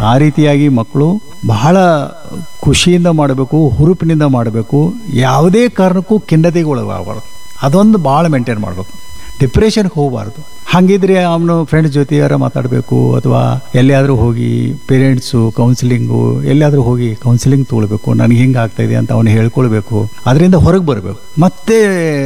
ಆ ರೀತಿಯಾಗಿ ಮಕ್ಕಳು ಬಹಳ ಖುಷಿಯಿಂದ ಮಾಡಬೇಕು ಹುರುಪಿನಿಂದ ಮಾಡಬೇಕು ಯಾವುದೇ ಕಾರಣಕ್ಕೂ ಖಿನ್ನತೆಗೆ ಒಳಗಾಗಬಾರ್ದು ಅದೊಂದು ಭಾಳ ಮೇಂಟೈನ್ ಮಾಡಬೇಕು ಡಿಪ್ರೆಷನ್ಗೆ ಹೋಗಬಾರ್ದು ಹಾಗಿದ್ರೆ ಅವನು ಫ್ರೆಂಡ್ಸ್ ಜೊತೆ ಯಾರ ಮಾತಾಡಬೇಕು ಅಥವಾ ಎಲ್ಲಿಯಾದರೂ ಹೋಗಿ ಪೇರೆಂಟ್ಸು ಕೌನ್ಸಿಲಿಂಗು ಎಲ್ಲಿಯಾದರೂ ಹೋಗಿ ಕೌನ್ಸಿಲಿಂಗ್ ತೊಗೊಳ್ಬೇಕು ನನಗೆ ಹಿಂಗೆ ಆಗ್ತಾ ಇದೆ ಅಂತ ಅವನು ಹೇಳ್ಕೊಳ್ಬೇಕು ಅದರಿಂದ ಹೊರಗೆ ಬರಬೇಕು ಮತ್ತೆ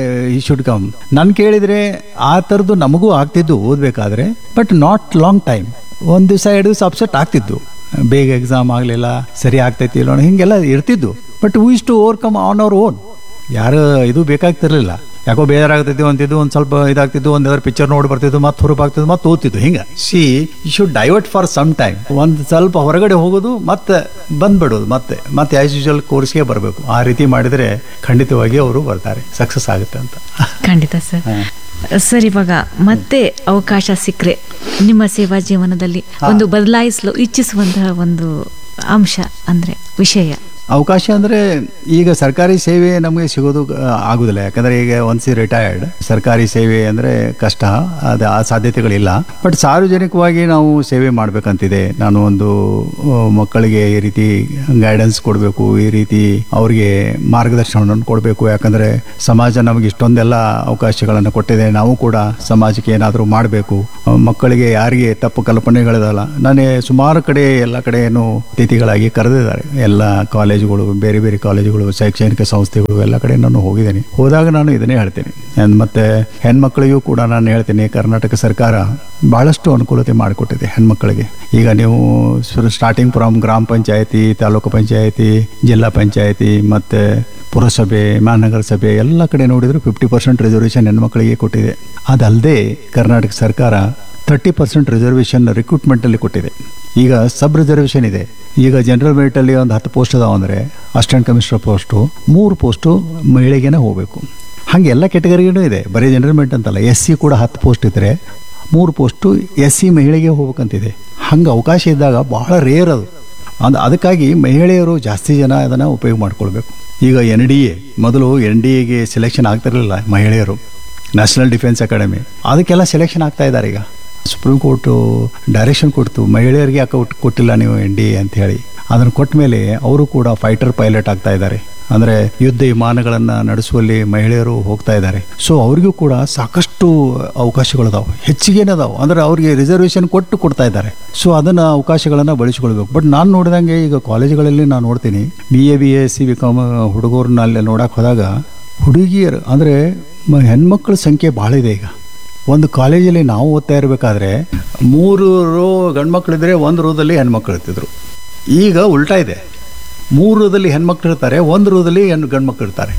ಈ ಶುಡ್ ಕಮ್ ನಾನು ಕೇಳಿದರೆ ಆ ಥರದ್ದು ನಮಗೂ ಆಗ್ತಿದ್ದು ಓದಬೇಕಾದ್ರೆ ಬಟ್ ನಾಟ್ ಲಾಂಗ್ ಟೈಮ್ ಒಂದು ದಿವಸ ಎರಡು ದಿವಸ ಅಪ್ಸೆಟ್ ಆಗ್ತಿದ್ದು ಬೇಗ ಎಕ್ಸಾಮ್ ಆಗಲಿಲ್ಲ ಸರಿ ಆಗ್ತೈತಿ ಇಲ್ಲ ಹಿಂಗೆಲ್ಲ ಇರ್ತಿದ್ದು but wish to overcome on our own ಯಾರು ಇದು ಬೇಕಾಗ್ತಿರ್ಲಿಲ್ಲ ಯಾಕೋ ಬೇಜಾರಾಗ್ತಿದ್ದು ಅಂತಿದ್ದು ಒಂದು ಸ್ವಲ್ಪ ಇದಾಗ್ತಿದ್ದು ಒಂದು ಯಾವ್ದಾರು ಪಿಕ್ಚರ್ ನೋಡಿ ಬರ್ತಿದ್ದು ಮತ್ತೆ ಹುರುಪಾಗ್ತಿದ್ದು ಮತ್ತೆ ಓದ್ತಿದ್ದು ಹಿಂಗೆ see you should divert for some time ಒಂದು ಸ್ವಲ್ಪ ಹೊರಗಡೆ ಹೋಗೋದು ಮತ್ತೆ ಬಂದ್ಬಿಡೋದು ಮತ್ತೆ ಮತ್ತೆ ಆಸ್ ಯೂಶುವಲ್ ಕೋರ್ಸ್ಗೆ ಬರಬೇಕು ಆ ರೀತಿ ಮಾಡಿದರೆ ಖಂಡಿತವಾಗಿ ಅವರು ಬರ್ತಾರೆ ಸಕ್ಸಸ್ ಆಗುತ್ತೆ ಅಂತ ಖಂಡಿತ ಸರ್ ಸರ್ ಇವಾಗ ಮತ್ತೆ ಅವಕಾಶ ಸಿಕ್ಕರೆ ನಿಮ್ಮ ಸೇವಾ ಜೀವನದಲ್ಲಿ ಒಂದು ಬದಲಾಯಿಸಲು ಇಚ್ಛಿಸುವಂತಹ ಒಂದು ಅಂಶ ಅಂದ್ರೆ ವಿಷಯ ಅವಕಾಶ ಅಂದರೆ ಈಗ ಸರ್ಕಾರಿ ಸೇವೆ ನಮಗೆ ಸಿಗೋದು ಆ, ಆಗುದಿಲ್ಲ ಯಾಕಂದರೆ ಈಗ ಒನ್ಸಿ ರಿಟೈರ್ಡ್ ಸರ್ಕಾರಿ ಸೇವೆ ಅಂದರೆ ಕಷ್ಟ ಅದು ಆ ಸಾಧ್ಯತೆಗಳಿಲ್ಲ ಬಟ್ ಸಾರ್ವಜನಿಕವಾಗಿ ನಾವು ಸೇವೆ ಮಾಡಬೇಕಂತಿದೆ ನಾನು ಒಂದು ಆ, ಮಕ್ಕಳಿಗೆ ಈ ರೀತಿ ಗೈಡೆನ್ಸ್ ಕೊಡಬೇಕು ಈ ರೀತಿ ಅವರಿಗೆ ಮಾರ್ಗದರ್ಶನವನ್ನು ಕೊಡಬೇಕು ಯಾಕಂದರೆ ಸಮಾಜ ನಮಗೆ ಇಷ್ಟೊಂದೆಲ್ಲ ಅವಕಾಶಗಳನ್ನು ಕೊಟ್ಟಿದೆ ನಾವು ಕೂಡ ಸಮಾಜಕ್ಕೆ ಏನಾದರೂ ಮಾಡಬೇಕು ಮಕ್ಕಳಿಗೆ ಯಾರಿಗೆ ತಪ್ಪು ಕಲ್ಪನೆಗಳಿದಲ್ಲ ನಾನೇ ಸುಮಾರು ಕಡೆ ಎಲ್ಲ ಕಡೆಯನ್ನು ಅತಿಥಿಗಳಾಗಿ ಕರೆದಿದ್ದಾರೆ ಎಲ್ಲ ಕಾಲೇಜುಗಳು ಬೇರೆ ಬೇರೆ ಕಾಲೇಜುಗಳು ಶೈಕ್ಷಣಿಕ ಸಂಸ್ಥೆಗಳು ಎಲ್ಲ ಕಡೆ ನಾನು ಹೋಗಿದ್ದೀನಿ ಹೋದಾಗ ನಾನು ಇದನ್ನೇ ಹೇಳ್ತೀನಿ And ಮತ್ತೆ ಹೆಣ್ಮಕ್ಳಿಗೂ ಕೂಡ ನಾನು ಹೇಳ್ತೀನಿ ಕರ್ನಾಟಕ ಸರ್ಕಾರ ಬಹಳಷ್ಟು ಅನುಕೂಲತೆ ಮಾಡಿಕೊಟ್ಟಿದೆ ಹೆಣ್ಮಕ್ಳಿಗೆ ಈಗ ನೀವು ಸ್ಟಾರ್ಟಿಂಗ್ ಫ್ರಮ್ ಗ್ರಾಮ ಪಂಚಾಯತಿ ತಾಲೂಕು ಪಂಚಾಯತಿ ಜಿಲ್ಲಾ ಪಂಚಾಯತಿ ಮತ್ತೆ ಪುರಸಭೆ ಮಹಾನಗರ ಸಭೆ ಎಲ್ಲ ಕಡೆ ನೋಡಿದ್ರು ಫಿಫ್ಟಿ ಪರ್ಸೆಂಟ್ ರಿಸರ್ವೇಷನ್ ಹೆಣ್ಮಕ್ಳಿಗೆ ಕೊಟ್ಟಿದೆ ಅದಲ್ಲದೆ ಕರ್ನಾಟಕ ಸರ್ಕಾರ ತರ್ಟಿ ಪರ್ಸೆಂಟ್ ರಿಸರ್ವೇಷನ್ ರಿಕ್ರೂಟ್ಮೆಂಟಲ್ಲಿ ಕೊಟ್ಟಿದೆ ಈಗ ಸಬ್ ರಿಸರ್ವೇಷನ್ ಇದೆ ಈಗ ಜನರಲ್ ಮೆರಿಟಲ್ಲಿ ಒಂದು ಹತ್ತು ಪೋಸ್ಟ್ ಅದಾವ ಅಂದರೆ ಅಸಿಸ್ಟೆಂಟ್ ಕಮಿಷನರ್ ಪೋಸ್ಟು ಮೂರು ಪೋಸ್ಟು ಮಹಿಳೆಗೇನೆ ಹೋಗಬೇಕು ಹಾಗೆ ಎಲ್ಲ ಕೆಟಗರಿಗೂ ಇದೆ ಬರೀ ಜನರಲ್ ಮೆರಿಟ್ ಅಂತಲ್ಲ ಎಸ್ ಸಿ ಕೂಡ ಹತ್ತು ಪೋಸ್ಟ್ ಇದ್ದರೆ ಮೂರು ಪೋಸ್ಟು ಎಸ್ ಸಿ ಮಹಿಳೆಗೆ ಹೋಗ್ಬೇಕಂತಿದೆ ಹಂಗೆ ಅವಕಾಶ ಇದ್ದಾಗ ಭಾಳ ರೇರ್ ಅದು ಅಂದ್ ಅದಕ್ಕಾಗಿ ಮಹಿಳೆಯರು ಜಾಸ್ತಿ ಜನ ಅದನ್ನು ಉಪಯೋಗ ಮಾಡ್ಕೊಳ್ಬೇಕು ಈಗ ಎನ್ ಡಿ ಎ ಮೊದಲು ಎನ್ ಡಿ ಎಗೆ ಸೆಲೆಕ್ಷನ್ ಆಗ್ತಿರಲಿಲ್ಲ ಮಹಿಳೆಯರು ನ್ಯಾಷನಲ್ ಡಿಫೆನ್ಸ್ ಅಕಾಡೆಮಿ ಅದಕ್ಕೆಲ್ಲ ಸೆಲೆಕ್ಷನ್ ಆಗ್ತಾ ಇದ್ದಾರೆ ಈಗ ಸುಪ್ರೀಂ ಕೋರ್ಟು ಡೈರೆಕ್ಷನ್ ಕೊಡ್ತು ಮಹಿಳೆಯರಿಗೆ ಯಾಕೆ ಒಟ್ಟು ಕೊಟ್ಟಿಲ್ಲ ನೀವು ಎನ್ ಡಿ ಎ ಅಂತ ಹೇಳಿ ಅದನ್ನು ಕೊಟ್ಟ ಮೇಲೆ ಅವರು ಕೂಡ ಫೈಟರ್ ಪೈಲಟ್ ಆಗ್ತಾ ಇದ್ದಾರೆ ಅಂದರೆ ಯುದ್ಧ ವಿಮಾನಗಳನ್ನು ನಡೆಸುವಲ್ಲಿ ಮಹಿಳೆಯರು ಹೋಗ್ತಾ ಇದ್ದಾರೆ ಸೊ ಅವ್ರಿಗೂ ಕೂಡ ಸಾಕಷ್ಟು ಅವಕಾಶಗಳಿದಾವೆ ಹೆಚ್ಚಿಗೆನದಾವೆ ಅಂದರೆ ಅವ್ರಿಗೆ ರಿಸರ್ವೇಷನ್ ಕೊಟ್ಟು ಕೊಡ್ತಾ ಇದ್ದಾರೆ ಸೊ ಅದನ್ನು ಅವಕಾಶಗಳನ್ನು ಬಳಸಿಕೊಳ್ಬೇಕು ಬಟ್ ನಾನು ನೋಡಿದಂಗೆ ಈಗ ಕಾಲೇಜುಗಳಲ್ಲಿ ನಾನು ನೋಡ್ತೀನಿ B A B S C B com ಹುಡುಗರನ್ನ ಅಲ್ಲಿ ನೋಡಕ್ಕೆ ಹೋದಾಗ ಹುಡುಗಿಯರು ಅಂದರೆ ಮ- ಹೆಣ್ಮಕ್ಳ ಸಂಖ್ಯೆ ಭಾಳ ಇದೆ ಈಗ ಒಂದು ಕಾಲೇಜಲ್ಲಿ ನಾವು ಓದ್ತಾ ಇರಬೇಕಾದ್ರೆ ಮೂರು ರೋ ಗಂಡ್ಮಕ್ಳಿದ್ರೆ ಒಂದು ರೋದಲ್ಲಿ ಹೆಣ್ಮಕ್ಳು ಇರ್ತಿದ್ರು ಈಗ ಉಲ್ಟಾ ಇದೆ ಮೂರು ರೋದಲ್ಲಿ ಹೆಣ್ಮಕ್ಳು ಇರ್ತಾರೆ ಒಂದು ರೋದಲ್ಲಿ ಹೆಣ್ಣು ಗಂಡ್ಮಕ್ಳು ಇರ್ತಾರೆ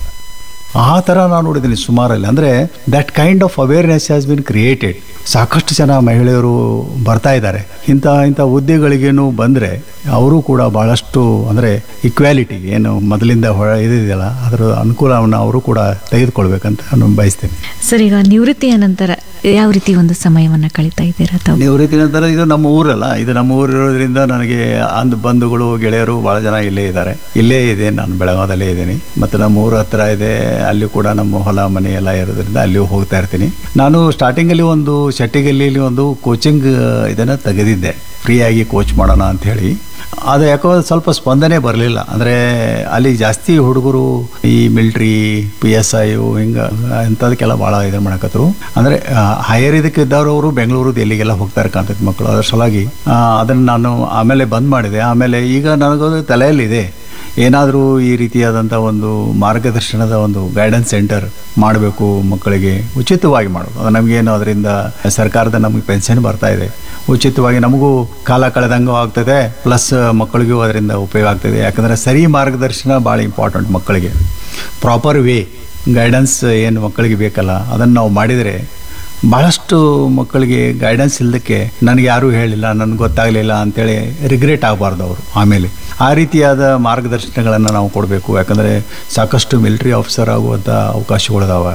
ಆ ಥರ ನಾನು ನೋಡಿದ್ದೀನಿ ಸುಮಾರಲ್ಲಿ ಅಂದರೆ that kind of awareness has been created ಸಾಕಷ್ಟು ಜನ ಮಹಿಳೆಯರು ಬರ್ತಾ ಇದ್ದಾರೆ ಇಂಥ ಇಂಥ ಹುದ್ದೆಗಳಿಗೇನು ಬಂದರೆ ಅವರು ಕೂಡ ಭಾಳಷ್ಟು ಅಂದರೆ ಇಕ್ವಾಲಿಟಿ ಏನು ಮೊದಲಿಂದ ಹೊರ ಇದಿದೆಯಲ್ಲ ಅದರ ಅನುಕೂಲವನ್ನು ಅವರು ಕೂಡ ತೆಗೆದುಕೊಳ್ಬೇಕಂತ ನಾನು ಬಯಸ್ತೇನೆ ಸರ್ ಈಗ ನಿವೃತ್ತಿಯ ನಂತರ ಯಾವ ರೀತಿ ಒಂದು ಸಮಯವನ್ನ ಕಳೀತಾ ಇದ್ದೀರಾ ತಾವು ನಿವೃತ್ತಿ ನಂತರ ಇದು ನಮ್ಮ ಊರಲ್ಲ ಇದು ನಮ್ಮ ಊರು ಇರೋದ್ರಿಂದ ನನಗೆ ಅಂದು ಬಂಧುಗಳು ಗೆಳೆಯರು ಭಾಳ ಜನ ಇಲ್ಲೇ ಇದ್ದಾರೆ ಇಲ್ಲೇ ಇದೆ ನಾನು ಬೆಳಗಾವದಲ್ಲೇ ಇದ್ದೀನಿ ಮತ್ತು ನಮ್ಮ ಊರ ಹತ್ರ ಇದೆ ಅಲ್ಲಿ ಕೂಡ ನಮ್ಮ ಹೊಲ ಮನೆ ಎಲ್ಲ ಇರೋದ್ರಿಂದ ಅಲ್ಲಿಯೂ ಹೋಗ್ತಾ ಇರ್ತೀನಿ ನಾನು ಸ್ಟಾರ್ಟಿಂಗಲ್ಲಿ ಒಂದು ಶೆಟ್ಟಿಗಲ್ಲಿಲಿ ಒಂದು ಕೋಚಿಂಗ್ ಇದನ್ನು ತೆಗೆದಿದ್ದೆ ಫ್ರೀಯಾಗಿ ಕೋಚ್ ಮಾಡೋಣ ಅಂತ ಹೇಳಿ ಅದು ಯಾಕೋ ಸ್ವಲ್ಪ ಸ್ಪಂದನೆ ಬರಲಿಲ್ಲ ಅಂದರೆ ಅಲ್ಲಿ ಜಾಸ್ತಿ ಹುಡುಗರು ಈ ಮಿಲ್ಟ್ರಿ ಪಿ ಎಸ್ ಐ ಹಿಂಗೆ ಇಂಥದಕ್ಕೆಲ್ಲ ಭಾಳ ಇದು ಮಾಡಕತ್ತರು ಅಂದರೆ ಹೈಯರ್ ಇದಕ್ಕೆ ಇದ್ದವರು ಅವರು ಬೆಂಗಳೂರು ಎಲ್ಲಿಗೆಲ್ಲ ಹೋಗ್ತಾರೆ ಕಾಣ್ತೈತೆ ಮಕ್ಕಳು ಅದ್ರ ಸಲುವಾಗಿ ಅದನ್ನು ನಾನು ಆಮೇಲೆ ಬಂದ್ ಮಾಡಿದೆ ಆಮೇಲೆ ಈಗ ನನಗೊಂದು ತಲೆಯಲ್ಲಿದೆ ಏನಾದರೂ ಈ ರೀತಿಯಾದಂಥ ಒಂದು ಮಾರ್ಗದರ್ಶನದ ಒಂದು ಗೈಡೆನ್ಸ್ ಸೆಂಟರ್ ಮಾಡಬೇಕು ಮಕ್ಕಳಿಗೆ ಉಚಿತವಾಗಿ ಮಾಡೋದು ಅದು ನಮಗೇನು ಅದರಿಂದ ಸರ್ಕಾರದ ನಮಗೆ ಪೆನ್ಷನ್ ಬರ್ತಾ ಇದೆ ಉಚಿತವಾಗಿ ನಮಗೂ ಕಾಲ ಕಳೆದಂಗೂ ಆಗ್ತದೆ ಪ್ಲಸ್ ಮಕ್ಕಳಿಗೂ ಅದರಿಂದ ಉಪಯೋಗ ಆಗ್ತದೆ ಯಾಕಂದರೆ ಸರಿ ಮಾರ್ಗದರ್ಶನ ಭಾಳ ಇಂಪಾರ್ಟೆಂಟ್ ಮಕ್ಕಳಿಗೆ ಪ್ರಾಪರ್ ವೇ ಗೈಡೆನ್ಸ್ ಏನು ಮಕ್ಕಳಿಗೆ ಬೇಕಲ್ಲ ಅದನ್ನು ನಾವು ಮಾಡಿದರೆ ಭಾಳಷ್ಟು ಮಕ್ಕಳಿಗೆ ಗೈಡೆನ್ಸ್ ಇಲ್ಲದಕ್ಕೆ ನನಗೆ ಯಾರೂ ಹೇಳಿಲ್ಲ ನನಗೆ ಗೊತ್ತಾಗಲಿಲ್ಲ ಅಂತೇಳಿ ರಿಗ್ರೆಟ್ ಆಗಬಾರ್ದು ಅವರು ಆಮೇಲೆ ಆ ರೀತಿಯಾದ ಮಾರ್ಗದರ್ಶನಗಳನ್ನು ನಾವು ಕೊಡಬೇಕು ಯಾಕಂದರೆ ಸಾಕಷ್ಟು ಮಿಲಿಟ್ರಿ ಆಫೀಸರ್ ಆಗುವಂಥ ಅವಕಾಶಗಳಿದಾವೆ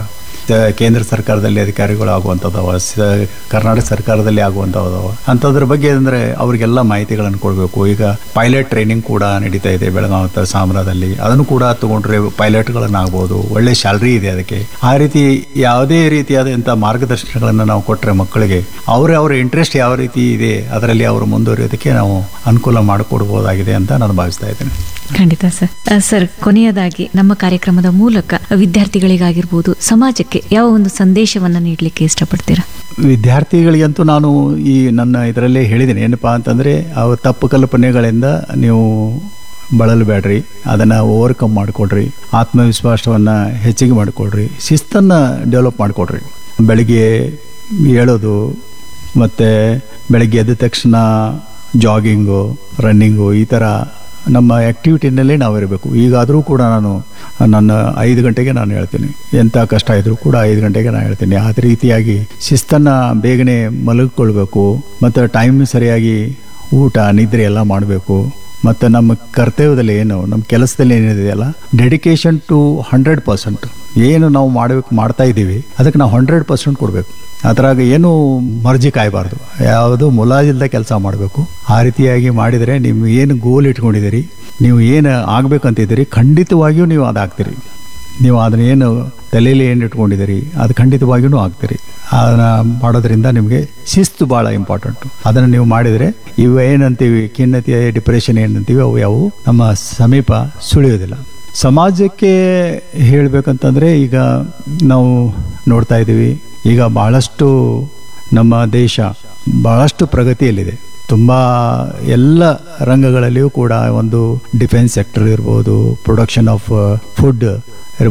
ತ- ಕೇಂದ್ರ ಸರ್ಕಾರದಲ್ಲಿ ಅಧಿಕಾರಿಗಳು ಆಗುವಂಥದ್ದವ ಸ- ಕರ್ನಾಟಕ ಸರ್ಕಾರದಲ್ಲಿ ಆಗುವಂಥದ್ದವ ಅಂಥದ್ರ ಬಗ್ಗೆ ಅಂದರೆ ಅವರಿಗೆಲ್ಲ ಮಾಹಿತಿಗಳನ್ನು ಕೊಡಬೇಕು ಈಗ ಪೈಲಟ್ ಟ್ರೈನಿಂಗ್ ಕೂಡ ನಡೀತಾ ಇದೆ ಬೆಳಗಾವಿ ತ- ಸಾಮ್ರಾದಲ್ಲಿ ಅದನ್ನು ಕೂಡ ತಗೊಂಡ್ರೆ ಪೈಲಟ್ಗಳನ್ನು ಆಗ್ಬೋದು ಒಳ್ಳೆ ಸ್ಯಾಲ್ರಿ ಇದೆ ಅದಕ್ಕೆ ಆ ರೀತಿ ಯಾವುದೇ ರೀತಿಯಾದಂಥ ಮಾರ್ಗದರ್ಶನಗಳನ್ನು ನಾವು ಕೊಟ್ಟರೆ ಮಕ್ಕಳಿಗೆ ಅವರ ಅವರ ಇಂಟ್ರೆಸ್ಟ್ ಯಾವ ರೀತಿ ಇದೆ ಅದರಲ್ಲಿ ಅವರು ಮುಂದುವರಿಯೋದಕ್ಕೆ ನಾವು ಅನುಕೂಲ ಮಾಡಿಕೊಡ್ಬೋದಾಗಿದೆ ಅಂತ ನಾನು ಭಾವಿಸ್ತಾ ಇದ್ದೇನೆ ಖಂಡಿತ ಸರ್ ಅ, ಸರ್ ಕೊನೆಯದಾಗಿ ನಮ್ಮ ಕಾರ್ಯಕ್ರಮದ ಮೂಲಕ ವಿದ್ಯಾರ್ಥಿಗಳಿಗಾಗಿರ್ಬೋದು ಸಮಾಜಕ್ಕೆ ಯಾವ ಒಂದು ಸಂದೇಶವನ್ನ ನೀಡಲಿಕ್ಕೆ ಇಷ್ಟಪಡ್ತೀರಾ ವಿದ್ಯಾರ್ಥಿಗಳಿಗಂತೂ ನಾನು ಈ ನನ್ನ ಇದರಲ್ಲೇ ಹೇಳಿದ್ದೀನಿ ಏನಪ್ಪಾ ಅಂತಂದರೆ ಅವು ತಪ್ಪು ಕಲ್ಪನೆಗಳಿಂದ ನೀವು ಬಳಲಬೇಡ್ರಿ ಅದನ್ನು ಓವರ್ಕಮ್ ಮಾಡಿಕೊಡ್ರಿ ಆತ್ಮವಿಶ್ವಾಸವನ್ನು ಹೆಚ್ಚಿಗೆ ಮಾಡಿಕೊಡ್ರಿ ಶಿಸ್ತನ್ನು ಡೆವಲಪ್ ಮಾಡಿಕೊಡ್ರಿ ಬೆಳಿಗ್ಗೆ ಹೇಳೋದು ಮತ್ತು ಬೆಳಗ್ಗೆ ಎದ್ದ ತಕ್ಷಣ ಜಾಗಿಂಗು ರನ್ನಿಂಗು ಈ ಥರ ನಮ್ಮ ಆ್ಯಕ್ಟಿವಿಟಿನಲ್ಲೇ ನಾವು ಇರಬೇಕು ಈಗಾದರೂ ಕೂಡ ನಾನು ನನ್ನ ಐದು ಗಂಟೆಗೆ ನಾನು ಹೇಳ್ತೀನಿ ಎಂಥ ಕಷ್ಟ ಇದ್ರೂ ಕೂಡ ಐದು ಗಂಟೆಗೆ ನಾನು ಹೇಳ್ತೀನಿ ಅದೇ ರೀತಿಯಾಗಿ ಶಿಸ್ತನ್ನು ಬೇಗನೆ ಮಲಗಿಕೊಳ್ಬೇಕು ಮತ್ತು ಟೈಮ್ ಸರಿಯಾಗಿ ಊಟ ನಿದ್ರೆ ಎಲ್ಲ ಮಾಡಬೇಕು ಮತ್ತು ನಮ್ಮ ಕರ್ತವ್ಯದಲ್ಲಿ ಏನು ನಮ್ಮ ಕೆಲಸದಲ್ಲಿ ಏನಿದೆಯಲ್ಲ ಡೆಡಿಕೇಶನ್ ಟು ಹಂಡ್ರೆಡ್ ಪರ್ಸೆಂಟ್ ಏನು ನಾವು ಮಾಡಬೇಕು ಮಾಡ್ತಾ ಇದ್ದೀವಿ ಅದಕ್ಕೆ ನಾವು ಹಂಡ್ರೆಡ್ ಪರ್ಸೆಂಟ್ ಕೊಡಬೇಕು ಅದ್ರಾಗ ಏನು ಮರ್ಜಿ ಕಾಯಬಾರ್ದು ಯಾವುದು ಮುಲಾಜಿಲ್ದ ಕೆಲಸ ಮಾಡಬೇಕು ಆ ರೀತಿಯಾಗಿ ಮಾಡಿದರೆ ನೀವು ಏನು ಗೋಲ್ ಇಟ್ಕೊಂಡಿದ್ದೀರಿ ನೀವು ಏನು ಆಗ್ಬೇಕಂತಿದ್ದೀರಿ ಖಂಡಿತವಾಗಿಯೂ ನೀವು ಅದಾಗ್ತೀರಿ ನೀವು ಅದನ್ನ ಏನು ತಲೆಯಲ್ಲಿ ಏನು ಇಟ್ಕೊಂಡಿದ್ದೀರಿ ಅದು ಖಂಡಿತವಾಗಿಯೂ ಆಗ್ತೀರಿ ಅದನ್ನು ಮಾಡೋದ್ರಿಂದ ನಿಮಗೆ ಶಿಸ್ತು ಭಾಳ ಇಂಪಾರ್ಟೆಂಟು ಅದನ್ನು ನೀವು ಮಾಡಿದರೆ ಇವು ಏನಂತೀವಿ ಖಿನ್ನತೆ ಡಿಪ್ರೆಷನ್ ಏನಂತೀವಿ ಅವು ಯಾವು ನಮ್ಮ ಸಮೀಪ ಸುಳಿಯೋದಿಲ್ಲ ಸಮಾಜಕ್ಕೆ ಹೇಳಬೇಕಂತಂದರೆ ಈಗ ನಾವು ನೋಡ್ತಾ ಇದ್ದೀವಿ ಈಗ ಬಹಳಷ್ಟು ನಮ್ಮ ದೇಶ ಬಹಳಷ್ಟು ಪ್ರಗತಿಯಲ್ಲಿದೆ ತುಂಬ ಎಲ್ಲ ರಂಗಗಳಲ್ಲಿಯೂ ಕೂಡ ಒಂದು ಡಿಫೆನ್ಸ್ ಸೆಕ್ಟರ್ ಇರ್ಬೋದು ಪ್ರೊಡಕ್ಷನ್ ಆಫ್ ಫುಡ್